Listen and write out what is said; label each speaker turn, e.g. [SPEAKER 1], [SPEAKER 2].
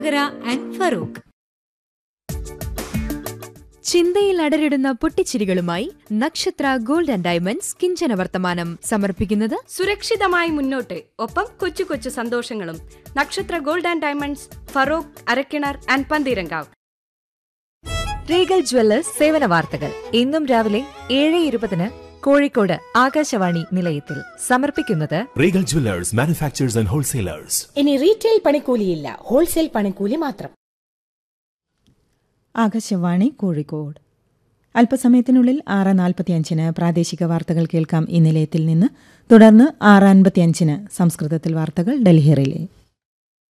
[SPEAKER 1] And Farooq
[SPEAKER 2] ചിന്തയിൽ അടരിടുന്ന പൊട്ടിച്ചിരികളുമായി നക്ഷത്ര gold and diamonds കിഞ്ചന വർത്തമാനം സമർപ്പിക്കുന്നത്
[SPEAKER 3] സുരക്ഷിതമായി മുന്നോട്ട് ഒപ്പം കൊച്ചു കൊച്ചു സന്തോഷങ്ങളും Nakshatra gold and diamonds Feroke Arakkinar and Pantheerankavu
[SPEAKER 4] Regal jewellers സേവന വാർത്തകൾ ഇന്നും രാവിലെ ഏഴ് ഇരുപതിന് കോഴിക്കോട് ആകാശവാണി നിലയത്തിൽ സമർപ്പിക്കുന്നത്
[SPEAKER 5] Regal Jewelers, manufacturers and wholesalers.
[SPEAKER 6] ഇനി റീറ്റെയിൽ പണിക്കൂലിയില്ല ഹോൾസെയിൽ പണിക്കൂലി മാത്രം
[SPEAKER 7] ആകാശവാണി കോഴിക്കോട് അല്പസമയത്തിനുള്ളിൽ ആറ് നാൽപ്പത്തിയഞ്ചിന് പ്രാദേശിക വാർത്തകൾ കേൾക്കാം ഈ നിലയത്തിൽ നിന്ന് തുടർന്ന് ആറ് അൻപത്തിയഞ്ചിന് സംസ്കൃതത്തിൽ വാർത്തകൾ ഡൽഹി റിലേ